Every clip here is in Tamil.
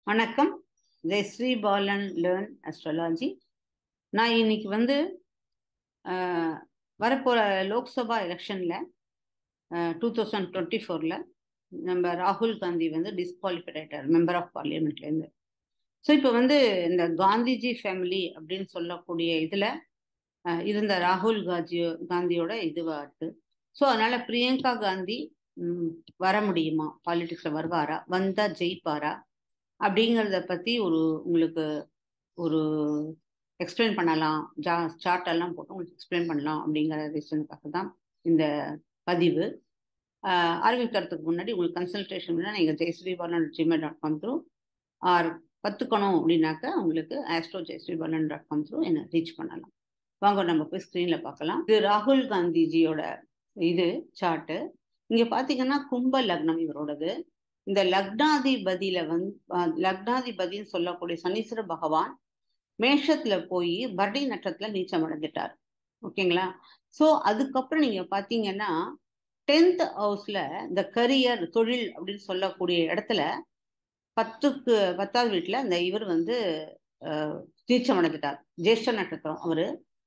வணக்கம் ஜெயஸ்ரீ பாலன் லேர்ன் அஸ்ட்ராலஜி நான் இன்னைக்கு வந்து ஆஹ், வரப்போற லோக்சபா எலெக்ஷன்ல டூ தௌசண்ட் டுவெண்ட்டி ஃபோர்ல நம்ம ராகுல் காந்தி வந்து டிஸ்குவாலிஃபைட் ஆயிட்டார் மெம்பர் ஆஃப் பார்லிமெண்ட்லேருந்து ஸோ இப்போ வந்து இந்த காந்திஜி ஃபேமிலி அப்படின்னு சொல்லக்கூடிய இதுல ஆஹ், இருந்த ராகுல் காந்தி காந்தியோட இதுவாட்டு ஸோ அதனால பிரியங்கா காந்தி ம், வர முடியுமா பாலிடிக்ஸ்ல வருவாரா வந்தா ஜெயிப்பாரா அப்படிங்கிறத பத்தி ஒரு உங்களுக்கு ஒரு எக்ஸ்பிளைன் பண்ணலாம் ஜா சார்ட் எல்லாம் போட்டு உங்களுக்கு எக்ஸ்பிளைன் பண்ணலாம் அப்படிங்கிற ரீசனுக்காக தான் இந்த பதிவு ஆஹ் ஆரம்பிக்கிறதுக்கு முன்னாடி உங்களுக்கு கன்சல்டேஷன் வேணா நீங்கள் Jayashree Balan Gmail dot com through or கற்றுக்கணும் அப்படின்னாக்கா உங்களுக்கு astro Jayashree Balan dot com through என்னை ரீச் பண்ணலாம் வாங்க நம்ம போய் ஸ்க்ரீனில் பார்க்கலாம் இது ராகுல் காந்திஜியோட இது சார்ட்டு இங்கே பார்த்தீங்கன்னா கும்ப லக்னம் இவரோடது இந்த லக்னாதிபதியில வந்து அஹ், லக்னாதிபதின்னு சொல்லக்கூடிய சனீஸ்வர பகவான் மேஷத்துல போய் பரணி நட்சத்திரத்துல நீச்சம் அடைஞ்சிட்டார் ஓகேங்களா சோ அதுக்கப்புறம் நீங்க பாத்தீங்கன்னா டென்த் ஹவுஸ்ல இந்த கரியர் தொழில் அப்படின்னு சொல்லக்கூடிய இடத்துல பத்துக்கு பத்தாவது வீட்டுல இந்த இவர் வந்து அஹ், நீச்சம் அடைஞ்சிட்டார் ஜேஷ்ட நட்சத்திரம் அவரு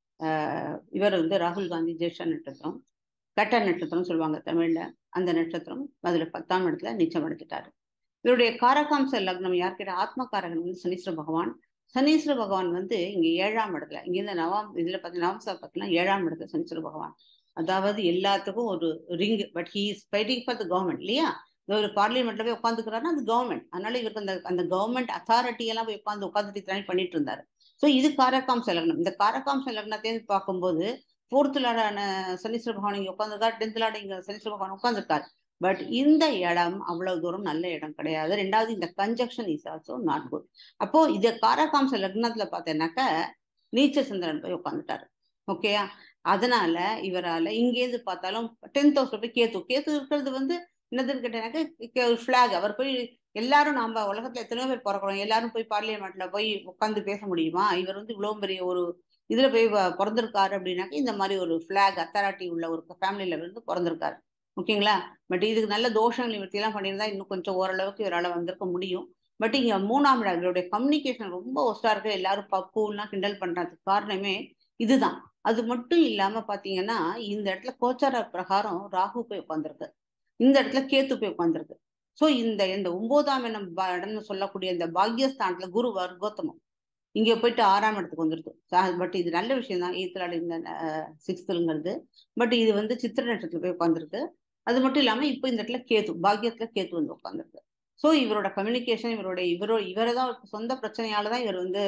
அஹ், இவர் வந்து ராகுல் காந்தி ஜேஷ்ட நட்சத்திரம் கட்ட நட்சத்திரம் சொல்லுவாங்க தமிழ்ல அந்த நட்சத்திரம் அதுல பத்தாம் இடத்துல நீச்சம் அடைஞ்சிட்டாரு இவருடைய காரகாம்ச லக்னம் யார்கிட்ட ஆத்மகாரகன் வந்து சனீஸ்வர பகவான் சனீஸ்வர பகவான் வந்து இங்க ஏழாம் இடத்துல இங்க இந்த நவாம் இதுல பார்த்தீங்கன்னா நவம்சா பார்த்தீங்கன்னா ஏழாம் இடத்துல சனீஸ்வர பகவான் அதாவது எல்லாத்துக்கும் ஒரு ring but he is fighting for the government இல்லையா இந்த ஒரு பார்லிமெண்ட்ல போய் உட்காந்துக்கிறாருன்னா அது கவர்மெண்ட் அதனால இவருக்கு அந்த அந்த கவர்மெண்ட் அத்தாரிட்டி எல்லாம் போய் உட்காந்து உட்காந்துட்டு தானே பண்ணிட்டு இருந்தாரு ஸோ இது காரகாம்ச லக்னம் இந்த காரகாம்ச லக்னத்தையும் பார்க்கும்போது ஃபோர்த் லாடான சனீஸ்வர பகவான் இங்க உட்காந்துருக்காரு டென்த் லாட இங்க சனீஸ்வர பகவான் உட்காந்துருக்காரு பட் இந்த இடம் அவ்வளவு தூரம் நல்ல இடம் கிடையாது ரெண்டாவது இந்த conjunction is also not good அப்போ இது காரகாம்ச லக்னத்துல பார்த்தேன்னாக்க நீச்ச சந்திரன் போய் உட்காந்துட்டாரு ஓகேயா அதனால இவரால இங்கேருந்து பார்த்தாலும் டென்த் ஹவுஸ்ல போய் கேத்து கேத்து இருக்கிறது வந்து என்னதுன்னு கேட்டேனாக்க ஃபிளாக் அவர் போய் எல்லாரும் நாம உலகத்துல எத்தனையோ பேர் பிறக்கிறோம் எல்லாரும் போய் பார்லிமெண்ட்ல போய் உட்காந்து பேச முடியுமா இவர் வந்து இவ்வளவு பெரிய ஒரு இதுல போய் வ- பிறந்திருக்காரு அப்படின்னாக்க இந்த மாதிரி ஒரு ஃபிளாக் அத்தாரிட்டி உள்ள ஒரு ஃபேமிலியில இருந்து பிறந்திருக்காரு ஓகேங்களா பட் இதுக்கு நல்ல தோஷங்கள் நிவர்த்தி எல்லாம் பண்ணியிருந்தா இன்னும் கொஞ்சம் ஓரளவுக்கு இவரால் வந்திருக்க முடியும் பட் இங்க மூணாம் இடம் இவருடைய கம்யூனிகேஷன் ரொம்ப ஒஸ்டா இருக்கு எல்லாரும் பக்குவம்லாம் கிண்டல் பண்றதுக்கு காரணமே இதுதான் அது மட்டும் இல்லாம பாத்தீங்கன்னா இந்த இடத்துல கோச்சார பிரகாரம் ராகு போய் உட்காந்துருக்கு இந்த இடத்துல கேத்து போய் உட்காந்துருக்கு சோ இந்த இந்த ஒன்பதாம் இடம் ப- இடம்னு சொல்லக்கூடிய இந்த பாக்யஸ்தானத்துல குரு வர்க்கோத்தமம் இங்க போயிட்டு ஆறாம் இடத்துக்கு வந்துருக்கு பட் இது நல்ல விஷயம் தான் ஈத்தலாடு இந்த சிக்ஸ்த்துங்கிறது பட் இது வந்து சித்திர நட்சத்திரத்துல போய் உட்காந்துருக்கு அது மட்டும் இல்லாம இப்போ இந்த இடத்துல கேத்து பாக்கியத்துல கேத்து வந்து உட்காந்துருக்கு ஸோ இவரோட கம்யூனிகேஷன் இவருடைய இவரோ இவரை தான் சொந்த பிரச்சனையால தான் இவர் வந்து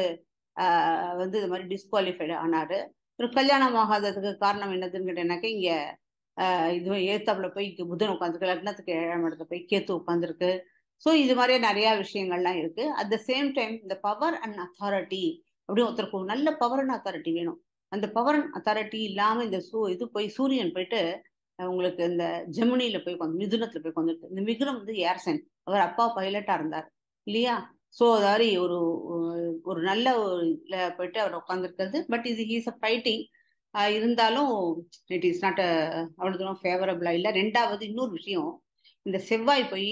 ஆஹ் வந்து இது மாதிரி டிஸ்குவாலிஃபைடு ஆனாரு இவர் கல்யாணம் ஆகாததுக்கு காரணம் என்னதுன்னு கேட்டேன்னாக்க இங்க ஆஹ் இது ஏத்தாப்புல போய் இங்க புதன் உட்காந்துருக்கு லக்னத்துக்கு ஏழாம் இடத்துல போய் கேத்து உட்காந்துருக்கு ஸோ இது மாதிரியே நிறைய விஷயங்கள்லாம் இருக்கு அட் த சேம் டைம் இந்த பவர் அண்ட் அத்தாரிட்டி அப்படின்னு ஒருத்தருக்கு ஒரு நல்ல பவர் அண்ட் அத்தாரிட்டி வேணும் அந்த பவர் அண்ட் அத்தாரிட்டி இல்லாம இந்த சூ இது போய் சூரியன் போயிட்டு அஹ் உங்களுக்கு இந்த ஜெமினியில போய் உட்காந்து மிதுனத்துல போய் உட்காந்துருக்கு இந்த மிதுனம் வந்து ஏர் சைன் அவர் அப்பா பைலட்டா இருந்தார் இல்லையா ஸோ அதாவது ஒரு ஒரு- ஒரு நல்ல ஒரு இதுல போயிட்டு அவர் உட்காந்துருக்கிறது பட் இது ஹீஸ் அ ஃபைட்டிங் இருந்தாலும் இட் இஸ் நாட் அவ்வளவு தூரம் ஃபேவரபிளா இல்லை ரெண்டாவது இன்னொரு விஷயம் இந்த செவ்வாய் போய்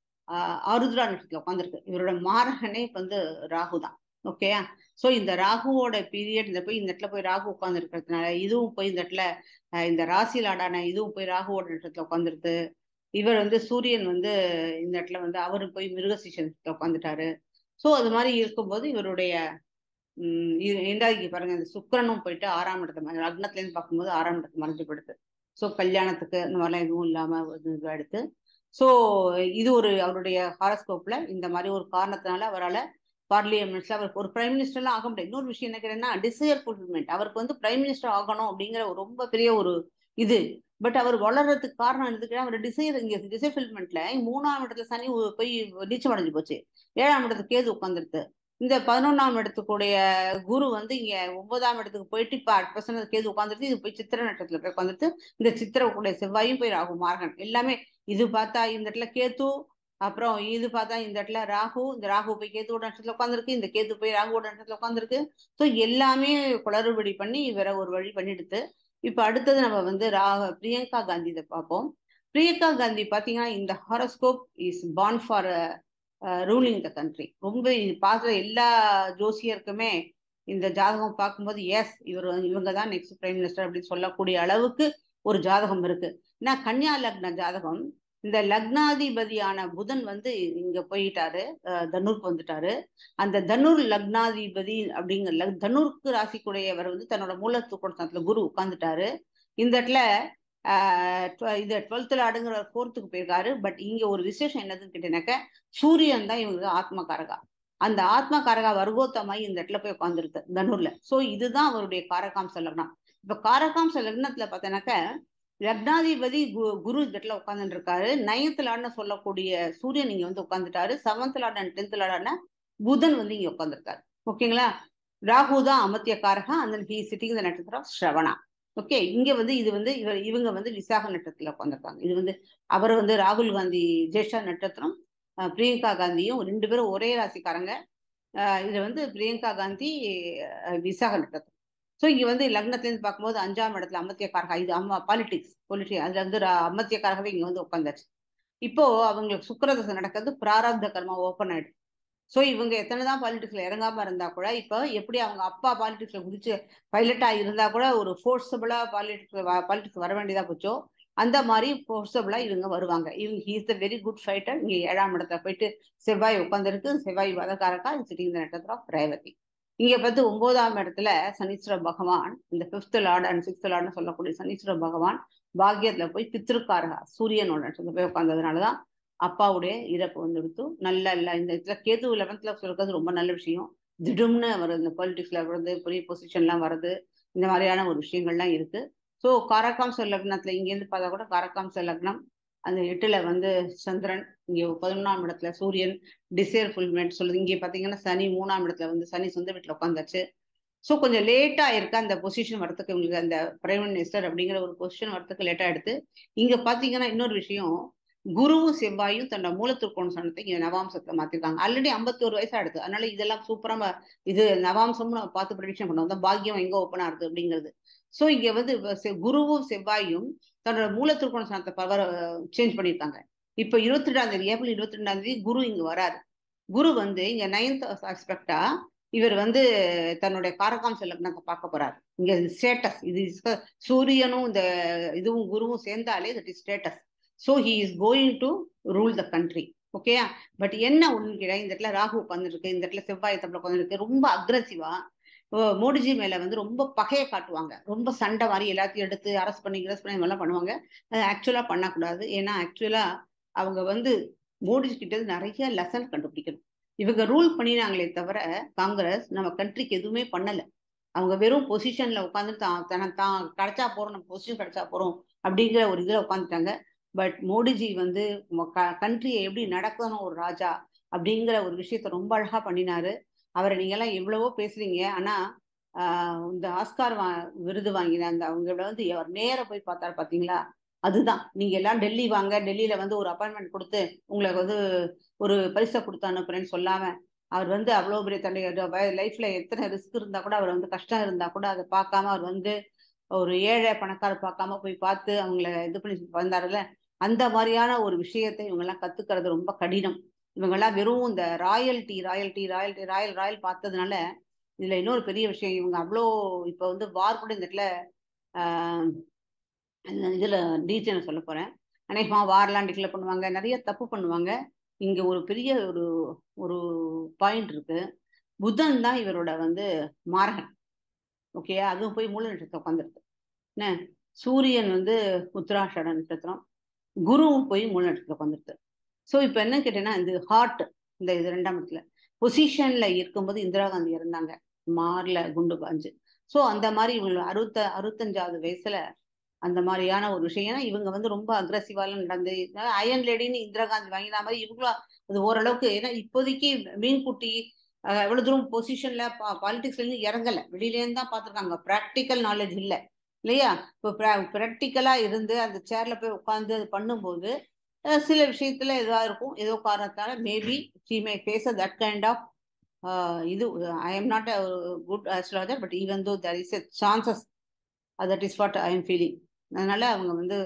ஆருத்ரா நட்சத்திரத்துல உட்காந்துருக்கு இவரோட மாரகனே இப்ப வந்து ராகு தான் ஓகேயா ஸோ இந்த ராகுவோட பீரியட் இந்த போய் இந்த இடத்துல போய் ராகு உட்கார்ந்து இருக்கிறதுனால இதுவும் போய் இந்த இடத்துல அஹ், இந்த ராசியில் ஆடான இதுவும் போய் ராகுவோட நட்சத்திரத்துல உட்காந்துருக்கு இவர் வந்து சூரியன் வந்து இந்த இடத்துல வந்து அவரு போய் மிருகசீஷன் உட்காந்துட்டாரு ஸோ அது மாதிரி இருக்கும்போது இவருடைய உம் இது- ரெண்டாவது பாருங்க இந்த சுக்கிரனும் போயிட்டு ஆறாம் இடத்துல மறை- லக்னத்துல இருந்து பார்க்கும்போது ஆறாம் இடத்துல மறைஞ்சு படுது ஸோ கல்யாணத்துக்கு இந்த மாதிரிலாம் எதுவும் இல்லாம ஒரு இது எடுத்து ஸோ இது ஒரு அவருடைய ஹாரஸ்கோப்ல இந்த மாதிரி ஒரு காரணத்தினால அவரால் பார்லிமெண்ட்ஸ்ல அவருக்கு ஒரு பிரைம் மினிஸ்டர்லாம் ஆக முடியாது இன்னொரு விஷயம் என்ன கேட்டீங்கன்னா டிசையர் ஃபுல்ஃபில்மெண்ட் அவருக்கு வந்து பிரைம் மினிஸ்டர் ஆகணும் அப்படிங்கிற ஒரு ரொம்ப பெரிய ஒரு இது பட் அவர் வளர்றதுக்கு காரணம் எதுக்கு அவர் டிசைர் இங்க டிசைர் ஃபில்மெண்ட்ல மூணாம் இடத்துல சனி உ- போய் நீச்சம் அடைஞ்சு போச்சு ஏழாம் இடத்துக்கு கேது உட்காந்துருது இந்த பதினொன்னாம் இடத்துக்குடைய குரு வந்து இங்க ஒன்பதாம் இடத்துக்கு போயிட்டு இப்ப பர்சன்ட் கேது உட்காந்துருது இது போய் சித்திர நட்சத்திரத்துல போய் உட்காந்துருது இந்த சித்திரக்கூடிய செவ்வாயும் போய் ராகு மார்கன் எல்லாமே இது பார்த்தா இந்த இடத்துல கேத்து அப்புறம் இது பார்த்தா இந்த இடத்துல ராகு இந்த ராகு போய் கேத்துவோட நட்சத்திரத்துல உட்காந்துருக்கு இந்த கேத்து போய் ராகுவோட நட்சத்திரத்துல உட்காந்துருக்கு ஸோ எல்லாமே குளறுபடி பண்ணி இவரை ஒரு வழி பண்ணிடுது இப்ப அடுத்தது நம்ம வந்து ரா பிரியங்கா காந்தி இதை பார்ப்போம் பிரியங்கா காந்தி பாத்தீங்கன்னா இந்த horoscope is born for ruling the country ரொம்ப இது பார்க்குற எல்லா ஜோசியருக்குமே இந்த ஜாதகம் பார்க்கும்போது எஸ் இவர் வந்து இவங்க தான் நெக்ஸ்ட் பிரைம் மினிஸ்டர் அப்படின்னு சொல்லக்கூடிய அளவுக்கு ஒரு ஜாதகம் இருக்கு ஏன்னா கன்னியா லக்ன ஜாதகம் இந்த லக்னாதிபதியான புதன் வந்து இங்க போயிட்டாரு அஹ் தனுருக்கு வந்துட்டாரு அந்த தனுர் லக்னாதிபதி அப்படிங்கிற லக்- தனுருக்கு ராசிக்குடையவர் வந்து தன்னோட மூலத்துக்குடத்துல குரு உட்கார்ந்துட்டாரு இந்த இடத்துல ஆஹ் tw- இது டுவெல்த்ல அடுங்கிற ஃபோர்த்துக்கு போயிருக்காரு பட் இங்க ஒரு விசேஷம் என்னதுன்னு கேட்டீங்கன்னாக்க சூரியன் தான் இவங்களுக்கு ஆத்மகாரகா அந்த ஆத்மகாரகா வர்க்கோத்தமாய் இந்த இடத்துல போய் உட்காந்துருக்கு தனுர்ல சோ இதுதான் அவருடைய காரகாம்ச லக்னம் இப்ப காரகாம்ச லக்னத்துல பார்த்தீங்கன்னாக்க லக்னாதிபதி கு- குரு இந்த இடத்துல உட்கார்ந்துட்டு இருக்காரு நைன்த் லாட்னு சொல்லக்கூடிய சூரியன் இங்க வந்து உட்காந்துட்டாரு செவன்த் லாட் அண்ட் டென்த் லாடான புதன் வந்து இங்க உட்காந்துருக்காரு ஓகேங்களா ராகு தான் அமத்திய காரகா அந்த ஹி சிட்டிங் த நட்சத்திரம் ஸ்ரவணா ஓகே இங்க வந்து இது வந்து இவர் இவங்க வந்து விசாக நட்சத்திரத்துல உட்காந்துருக்காங்க இது வந்து அவர் வந்து ராகுல் காந்தி ஜேஷ்டா நட்சத்திரம் அஹ் பிரியங்கா காந்தியும் ரெண்டு பேரும் ஒரே ராசிக்காரங்க அஹ் இது வந்து பிரியங்கா காந்தி அஹ் விசாக நட்சத்திரம் ஸோ இங்க வந்து லக்னத்துலேருந்து பார்க்கும்போது அஞ்சாம் இடத்துல அமத்தியக்காரகா இது அம்மா பாலிடிக்ஸ் பொலிட்டி அதுல வந்து ரா- அமத்தியக்காரகவே இங்க வந்து உட்காந்தாச்சு இப்போ அவங்களுக்கு சுக்கிரதசை நடக்கிறது பிராரப்த கர்மா ஓப்பன் ஆயிடுச்சு ஸோ இவங்க எத்தனை தான் பாலிடிக்ஸ்ல இறங்காம இருந்தா கூட இப்போ எப்படி அவங்க அப்பா பாலிடிக்ஸ்ல குதிச்சு பைலட்டா இருந்தா கூட ஒரு ஃபோர்ஸபிளா பாலிடிக்ஸ் பாலிடிக்ஸ் வர வேண்டியதா போச்சோ அந்த மாதிரி ஃபோர்ஸபிளா இவங்க வருவாங்க இவங்க he's the very good fighter இங்க ஏழாம் இடத்துல போயிட்டு செவ்வாய் உட்காந்துருக்கு செவ்வாய் வதக்காரக்கா சிட்டிங் நட்சத்திரம் ரேவதி இங்க பார்த்து ஒன்பதாம் இடத்துல சனீஸ்வர பகவான் இந்த பிப்த் லார்ட் அண்ட் சிக்ஸ்த் லார்ட்னு சொல்லக்கூடிய சனீஸ்வர பகவான் பாக்கியத்துல போய் பித்திருக்காரகா சூரியனோட நட்சத்திரத்துல போய் உட்கார்ந்ததுனாலதான் அப்பாவுடைய இறப்பு வந்துடுத்து நல்ல இல்ல இந்த இடத்துல கேது லெவன்த்ல சொல்றது ரொம்ப நல்ல விஷயம் திடும்னு அவர் இந்த பாலிடிக்ஸ்ல வர்றது பெரிய பொசிஷன்லாம் வர்றது இந்த மாதிரியான ஒரு விஷயங்கள்லாம் இருக்கு ஸோ காரகாம்ச லக்னத்துல இங்கேருந்து பார்த்தா கூட காரகாம்ச லக்னம் அந்த எட்டுல வந்து சந்திரன் இங்க பதினொன்றாம் இடத்துல சூரியன் டிசைர் ஃபுல்மெண்ட் சொல்லுது இங்கே பாத்தீங்கன்னா சனி மூணாம் இடத்துல வந்து சனி சொந்த வீட்டுல உட்காந்தாச்சு ஸோ கொஞ்சம் லேட்டா இருக்கு அந்த பொசிஷன் வரத்துக்கு உங்களுக்கு அந்த பிரைம் மினிஸ்டர் அப்படிங்கிற ஒரு பொசிஷன் வரத்துக்கு லேட்டா எடுத்து இங்க பாத்தீங்கன்னா இன்னொரு விஷயம் குருவும் செவ்வாயும் தன்னோட மூலத்திற்கோண சனத்தை இங்க நவாம்சத்துல மாத்திருக்காங்க ஆல்ரெடி ஐம்பத்தோரு வயசு ஆடுது அதனால இதெல்லாம் சூப்பரா நம்ம இது நவாம்சம்னு நம்ம பார்த்து ப்ரெடிக்ஷன் பண்ணுவோம் தான் பாக்கியம் எங்க ஓப்பன் ஆகுது அப்படிங்கிறது ஸோ இங்க வந்து செ- குருவும் செவ்வாயும் தன்னோட மூலத்திற்கோண சனத்தை பவர் சேஞ்ச் பண்ணியிருக்காங்க இப்போ இருபத்தி ரெண்டாம் தேதி ஏப்ரல் இருபத்தி ரெண்டாம் தேதி குரு இங்க வராரு குரு வந்து இங்க நைன்த் ஆஸ்பெக்டா இவர் வந்து தன்னுடைய காரகாம்ச லக்னத்தை பார்க்க போறாரு இங்க ஸ்டேட்டஸ் இது is the- சூரியனும் இந்த இதுவும் குருவும் சேர்ந்தாலே that is status so he is going to rule the country ஓகேயா பட் என்ன ஒண்ணு கேட்டா இந்த இடத்துல ராகு உட்காந்துருக்கு இந்த இடத்துல செவ்வாய் தப்பில் உட்காந்துருக்கு ரொம்ப அக்ரஸிவா மோடிஜி மேல வந்து ரொம்ப பகையை காட்டுவாங்க ரொம்ப சண்டை மாதிரி எல்லாத்தையும் எடுத்து அரஸ்ட் பண்ணி கிரஸ் பண்ணி இதெல்லாம் பண்ணுவாங்க அது ஆக்சுவலா பண்ணக்கூடாது ஏன்னா ஆக்சுவலா அவங்க வந்து மோடிஜி கிட்ட இருந்து நிறைய லெசன் கண்டுபிடிக்கணும் இவங்க ரூல் பண்ணினாங்களே தவிர காங்கிரஸ் நம்ம கண்ட்ரிக்கு எதுவுமே பண்ணல அவங்க வெறும் பொசிஷன்ல உட்காந்து தான் தன- தான் கிடைச்சா போறோம் நம்ம பொசிஷன் கிடைச்சா போறோம் அப்படிங்கிற ஒரு இதுல உட்காந்துட்டாங்க பட் மோடிஜி வந்து கண்ட்ரியை எப்படி நடக்கணும் ஒரு ராஜா அப்படிங்கிற ஒரு விஷயத்த ரொம்ப அழகா பண்ணினாரு அவரை நீங்க எல்லாம் எவ்வளவோ பேசுறீங்க ஆனா ஆஹ் இந்த ஆஸ்கார் வா விருது வாங்கின அந்த அவங்கள வந்து அவர் நேர போய் பார்த்தாரு பாத்தீங்களா அதுதான் நீங்க எல்லாம் டெல்லி வாங்க டெல்லியில வந்து ஒரு அப்பாயின்மெண்ட் கொடுத்து உங்களுக்கு வந்து ஒரு பரிசை கொடுத்து அனுப்புறேன்னு சொல்லாம அவர் வந்து அவ்வளோ பெரிய தன்னுடைய லைஃப்ல எத்தனை ரிஸ்க் இருந்தா கூட அவர் வந்து கஷ்டம் இருந்தா கூட அதை பார்க்காம அவர் வந்து ஒரு ஏழை பணக்காரர் பார்க்காம போய் பார்த்து அவங்கள இது பண்ணி வந்தாருல்ல அந்த மாதிரியான ஒரு விஷயத்தை இவங்கெல்லாம் கத்துக்கிறது ரொம்ப கடினம் இவங்கெல்லாம் வெறும் இந்த royalty royalty royalty royal royal பார்த்ததுனால இதுல இன்னொரு பெரிய விஷயம் இவங்க அவ்வளோ இப்போ வந்து வார் கூட இந்த இடத்துல ஆஹ் இந்த இதுல டீச்சர் சொல்ல போறேன் அநேகமா வார்லாம் டிக்ளேர் பண்ணுவாங்க நிறைய தப்பு பண்ணுவாங்க இங்க ஒரு பெரிய ஒரு ஒரு பாயிண்ட் இருக்கு புதன் தான் இவரோட வந்து மாரகன் ஓகே அதுவும் போய் மூல நட்சத்திரம் உட்காந்துருக்கு என்ன சூரியன் வந்து உத்தராஷட நட்சத்திரம் குருவும் போய் மூல நட்சத்திரம் உட்காந்துருக்கு ஸோ இப்போ என்ன கேட்டேன்னா இது ஹார்ட் இந்த இது ரெண்டாம் இடத்துல பொசிஷன்ல இருக்கும்போது இந்திரா காந்தி இறந்தாங்க மார்ல குண்டு பாஞ்சு ஸோ அந்த மாதிரி இவங்க அறுபத்த அறுபத்தஞ்சாவது வயசுல அந்த மாதிரியான ஒரு விஷயம் ஏன்னா இவங்க வந்து ரொம்ப அக்ரஸிவாலாம் நடந்து அயன் லேடின்னு இந்திரா காந்தி வாங்கின மாதிரி இவங்களும் அது ஓரளவுக்கு ஏன்னா இப்போதைக்கு மீன்குட்டி அஹ், எவ்வளவு தூரம் பொசிஷன்ல பாலிடிக்ஸ்ல இருந்து இறங்கல வெளியில இருந்து தான் பார்த்திருக்காங்க ப்ராக்டிக்கல் நாலேஜ் இல்ல இல்லையா இப்போ ப்ராக்டிக்கலா இருந்து அந்த சேர்ல போய் உட்காந்து அது பண்ணும்போது அஹ், சில விஷயத்துல எதுவா இருக்கும் ஏதோ காரணத்தால maybe she may face that kind of இது I am not good astrologer but even though there is a chances that is what I am feeling அதனால அவங்க வந்து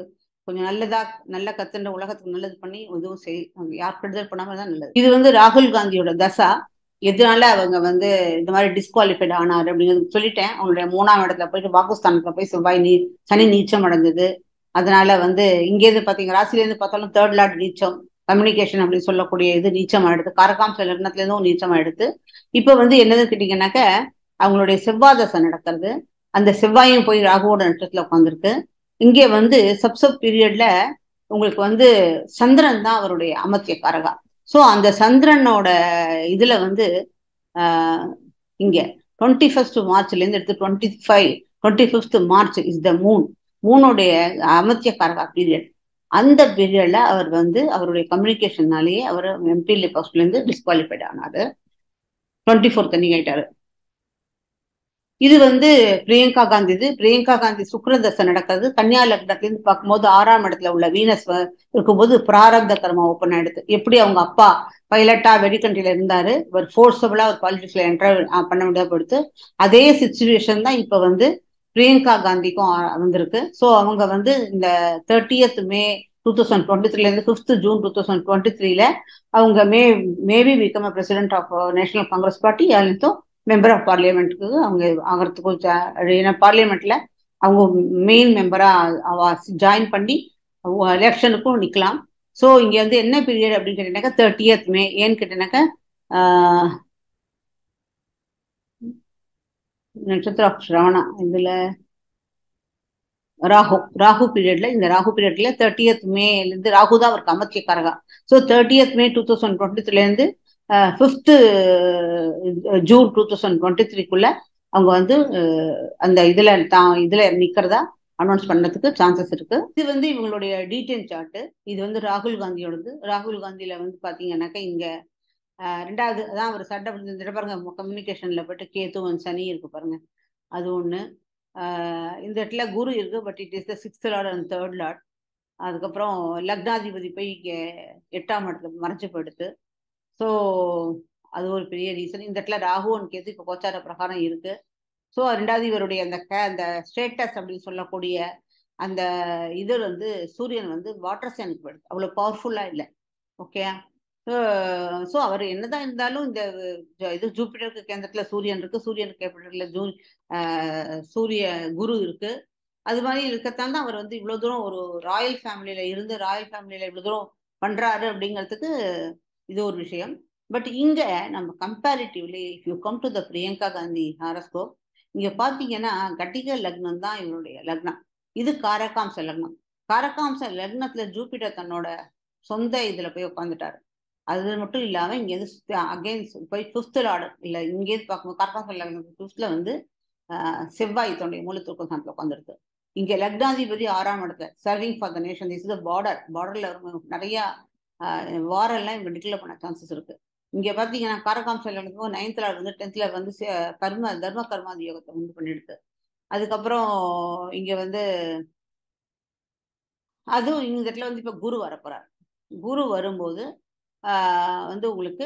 கொஞ்சம் நல்லதா நல்லா கத்துன்ற உலகத்துக்கு நல்லது பண்ணி எதுவும் செய் யார் கெடுதல் பண்ணாம தான் நல்லது இது வந்து ராகுல் காந்தியோட தசா எதனால அவங்க வந்து இந்த மாதிரி டிஸ்குவாலிஃபைட் ஆனார் அப்படிங்கிறது சொல்லிட்டேன் அவங்களுடைய மூணாம் இடத்துல போயிட்டு பாகிஸ்தானுக்கு போய் செவ்வாய் நீ சனி நீச்சம் அடைஞ்சது அதனால வந்து இங்கேருந்து பாத்தீங்க ராசிலேருந்து பார்த்தாலும் தேர்ட் லாட் நீச்சம் கம்யூனிகேஷன் அப்படின்னு சொல்லக்கூடிய இது நீச்சம் ஆயிடுது காரகாம் லக்னத்துல இருந்தும் நீச்சம் ஆயிடுது இப்ப வந்து என்னது கேட்டீங்கன்னாக்க அவங்களுடைய செவ்வாய் தசை நடக்கிறது அந்த செவ்வாயும் போய் ராகுவோட நட்சத்திரத்துல உட்காந்துருக்கு இங்கே வந்து சப்சப் பீரியட்ல உங்களுக்கு வந்து சந்திரன் தான் அவருடைய அமர்த்திய காரகா ஸோ அந்த சந்திரனோட இதுல வந்து ஆஹ் இங்க டுவெண்ட்டி ஃபர்ஸ்ட் மார்ச்ல இருந்து எடுத்து twenty five twenty fifth March is the moon மூனுடைய அமர்த்திய காரகா பீரியட் அந்த பீரியட்ல அவர் வந்து அவருடைய கம்யூனிகேஷன்னாலேயே அவர் எம்பிஎல்ஏ போஸ்ட்ல இருந்து டிஸ்குவாலிஃபைட் ஆனாரு டுவெண்ட்டி ஃபோர்த் அன்னைக்கு ஆயிட்டாரு இது வந்து பிரியங்கா காந்தி இது பிரியங்கா காந்தி சுக்ரதசை நடக்கிறது கன்னியா லக்னத்துல இருந்து பார்க்கும்போது ஆறாம் இடத்துல உள்ள வீனஸ் இருக்கும்போது பிராரப்த கர்மா ஓப்பன் ஆயிடுது எப்படி அவங்க அப்பா பைலட்டா வெடிக்கண்டில இருந்தாரு ஒரு ஃபோர்ஸபிளா ஒரு பாலிடிக்ஸ்ல என்டர் பண்ண முடியாம போயிடுத்து அதே சுச்சுவேஷன் தான் இப்ப வந்து பிரியங்கா காந்திக்கும் வந்திருக்கு ஸோ அவங்க வந்து இந்த thirtieth May two thousand twenty த்ரீல இருந்து fifth June two thousand twenty த்ரீல அவங்க may maybe become president of National Congress party அல்லது மெம்பர் ஆஃப் பார்லிமெண்ட்டுக்கு அவங்க ஆகிறதுக்கு பார்லிமெண்ட்ல அவங்க மெயின் மெம்பரா ஜாயின் பண்ணி எலெக்ஷனுக்கும் நிற்கலாம் ஸோ இங்க வந்து என்ன பீரியட் அப்படின்னு கேட்டீங்கன்னாக்கா தேர்ட்டியத் மே ஏன்னு கேட்டீங்கன்னாக்கா நட்சத்திர ஸ்ரவணா இதுல ராகு ராகு பீரியட்ல இந்த ராகு பீரியட்ல தேர்ட்டியத் மேலேருந்து ராகு தான் அவருக்கு அமர்த்திய காரகா so thirtieth May two thousand twenty த்ரீலேருந்து fifth June two thousand twenty த்ரீக்குள்ள அவங்க வந்து அந்த இதுல தான் இதுல நிக்கிறதா அனௌன்ஸ் பண்ணதுக்கு சான்சஸ் இருக்கு இது வந்து இவங்களுடைய டீடைல் சார்ட் இது வந்து ராகுல் காந்தியோடது ராகுல் காந்தியில வந்து பாத்தீங்கன்னாக்கா இங்க ரெண்டாவது அதான் அவர் சட்டை இந்த பாருங்க கம்யூனிகேஷன்ல போயிட்டு கேத்துவன் சனி இருக்கு பாருங்க அது ஒண்ணு இந்த இடத்துல குரு இருக்கு but it is the sixth lord and third lord அதுக்கப்புறம் லக்னாதிபதி போய் எட்டாம் இடத்துல மறைச்சு போயிடுது ஸோ அது ஒரு பெரிய ரீசன் இந்த இடத்துல ராகுவன் கேது இப்போ கோச்சார பிரகாரம் இருக்கு ஸோ ரெண்டாவது இவருடைய அந்த க அந்த ஸ்டேட்டஸ் அப்படின்னு சொல்லக்கூடிய அந்த இது வந்து சூரியன் வந்து வாட்டர் சைனுக்கு போயிடுது அவ்வளோ பவர்ஃபுல்லாக இல்லை ஓகே ஸோ அவர் என்னதான் இருந்தாலும் இந்த இது ஜூபிட்டருக்கு கேந்திரத்தில் சூரியன் இருக்கு சூரியன் கேபிட்டல்ல ஜூ சூரிய குரு இருக்கு அது மாதிரி இருக்கத்தான் தான் அவர் வந்து இவ்வளோ தூரம் ஒரு ராயல் ஃபேமிலியில இருந்து ராயல் ஃபேமிலியில இவ்வளோ தூரம் பண்றாரு அப்படிங்கிறதுக்கு இது ஒரு விஷயம் பட் இங்க நம்ம comparatively if you come to the Priyanka Gandhi horoscope இங்க பாத்தீங்கன்னா கட்டிக லக்னம் தான் இவருடைய லக்னம் இது காரகாம்ச லக்னம் காரகாம்ச லக்னத்துல ஜூபிட்டர் தன்னோட சொந்த இதுல போய் உட்காந்துட்டாரு அது மட்டும் இல்லாம இங்க இருந்து அகைன் போய் ஃபிஃப்த் லார்டு இல்ல இங்கேருந்து பார்க்கும்போது காரகாம்ச லக்னம் ஃபிஃப்த்ல வந்து செவ்வாய் தன்னுடைய மூலத்திற்கும் சாந்தில் உட்காந்துருக்கு இங்க லக்னாதிபதி ஆறாம் இடத்துல serving for the nation is the border பார்டர்ல நிறைய வாரெல்லாம் இவங்க டிக்ளேர் பண்ண சான்சஸ் இருக்கு இங்க பாத்தீங்கன்னா காரகாம்ச லக்னத்துக்கும் நைன்த்ல வந்து டென்த்ல வந்து கர்ம தர்ம கர்மாதி யோகத்தை உண்டு பண்ணிடுது அதுக்கப்புறம் இங்க வந்து அதுவும் இந்த இடத்துல வந்து இப்ப குரு வரப்போறார் குரு வரும்போது வந்து உங்களுக்கு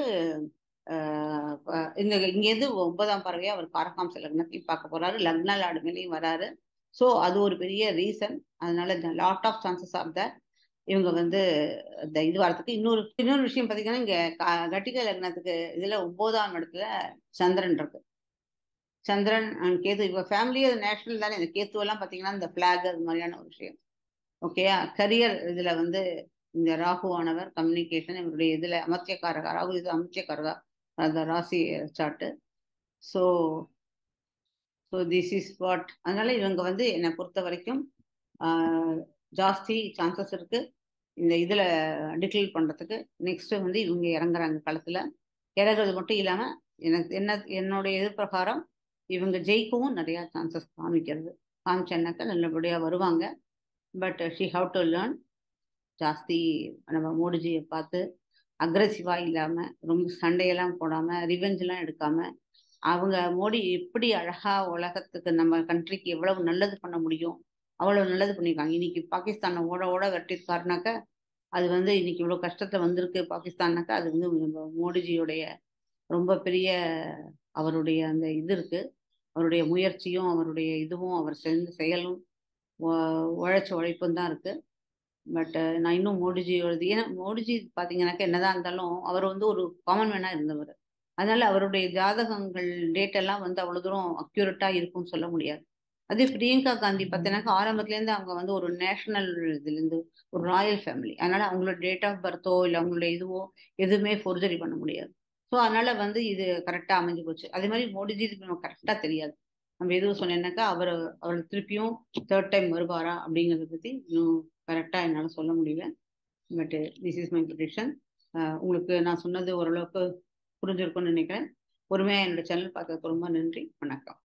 இந்த இங்கேருந்து ஒன்பதாம் பறவையா அவர் காரகாம்ச லக்னத்தையும் பார்க்க போறாரு லக்ன லாடு மேலேயும் வராரு ஸோ அது ஒரு பெரிய ரீசன் அதனால lot of chances of the இவங்க வந்து இந்த இது வரத்துக்கு இன்னொரு இன்னொரு விஷயம் பார்த்தீங்கன்னா இங்க கட்டிக லக்னத்துக்கு இதுல ஒன்பதாம் இடத்துல சந்திரன் இருக்கு சந்திரன் கேது இப்போ ஃபேமிலி அது நேஷனல் தானே இந்த கேத்துவெல்லாம் பார்த்தீங்கன்னா இந்த ஃபிளாக் அது மாதிரியான ஒரு விஷயம் ஓகேயா கரியர் இதுல வந்து இந்த ராகுவானவர் கம்யூனிகேஷன் இவருடைய இதுல அமர்த்தியக்காரகா ராகு இது அமர்த்தியக்காரகா அந்த ராசி chart so so this is what அதனால இவங்க வந்து என்னை பொறுத்த வரைக்கும் ஜாஸ்தி சான்சஸ் இருக்கு இந்த இதுல டிக்ளேர் பண்றதுக்கு நெக்ஸ்ட் வந்து இவங்க இறங்குறாங்க களத்துல இறங்குறது மட்டும் இல்லாம எனக்கு என்ன என்னுடைய இது பிரகாரம் இவங்க ஜெயிக்கவும் நிறைய சான்சஸ் காமிக்கிறது காமிச்சேன்னாக்கா நல்லபடியா வருவாங்க but she have to learn ஜாஸ்தி நம்ம மோடிஜியை பார்த்து அக்ரெசிவா இல்லாம ரொம்ப சண்டையெல்லாம் போடாம ரிவெஞ்செல்லாம் எடுக்காம அவங்க மோடி எப்படி அழகா உலகத்துக்கு நம்ம கண்ட்ரிக்கு எவ்வளவு நல்லது பண்ண முடியும் அவ்வளவு நல்லது பண்ணியிருக்காங்க இன்னைக்கு பாகிஸ்தானை ஓட ஓட வெட்டிருக்காருனாக்க அது வந்து இன்னைக்கு இவ்வளவு கஷ்டத்தை வந்திருக்கு பாகிஸ்தான்னாக்கா அது வந்து நம்ம மோடிஜியுடைய ரொம்ப பெரிய அவருடைய அந்த இது இருக்கு அவருடைய முயற்சியும் அவருடைய இதுவும் அவர் செஞ்ச செயலும் உழைச்ச உழைப்பும் தான் இருக்கு பட் நான் இன்னும் மோடிஜியோடது ஏன்னா மோடிஜி பார்த்தீங்கன்னாக்கா என்னதான் இருந்தாலும் அவர் வந்து ஒரு காமன் மேனாக இருந்தவர் அதனால அவருடைய ஜாதகங்கள் டேட் எல்லாம் வந்து அவ்வளோ தூரம் அக்யூரேட்டாக இருக்கும்னு சொல்ல முடியாது அதே பிரியங்கா காந்தி பார்த்தீங்கன்னாக்கா ஆரம்பத்துலேருந்து அவங்க வந்து ஒரு நேஷனல் இதுலேருந்து ஒரு ராயல் ஃபேமிலி அதனால அவங்களோட டேட் ஆஃப் பர்த்தோ இல்லை அவங்களோட இதுவோ எதுவுமே ஃபோர்ஜரி பண்ண முடியாது ஸோ அதனால வந்து இது கரெக்டாக அமைஞ்சு போச்சு அதே மாதிரி மோடிஜி நம்ம கரெக்டாக தெரியாது நம்ம எதுவும் சொன்னேன்னாக்கா அவர் அவர் திருப்பியும் தேர்ட் டைம் வருவாரா அப்படிங்கிறத பற்றி இன்னும் கரெக்டாக என்னால் சொல்ல முடியல but this is my prediction உங்களுக்கு நான் சொன்னது ஓரளவுக்கு புரிஞ்சிருக்கும்னு நினைக்கிறேன் பொறுமையாக என்னோட சேனல் பார்க்கறதுக்கு ரொம்ப நன்றி வணக்கம்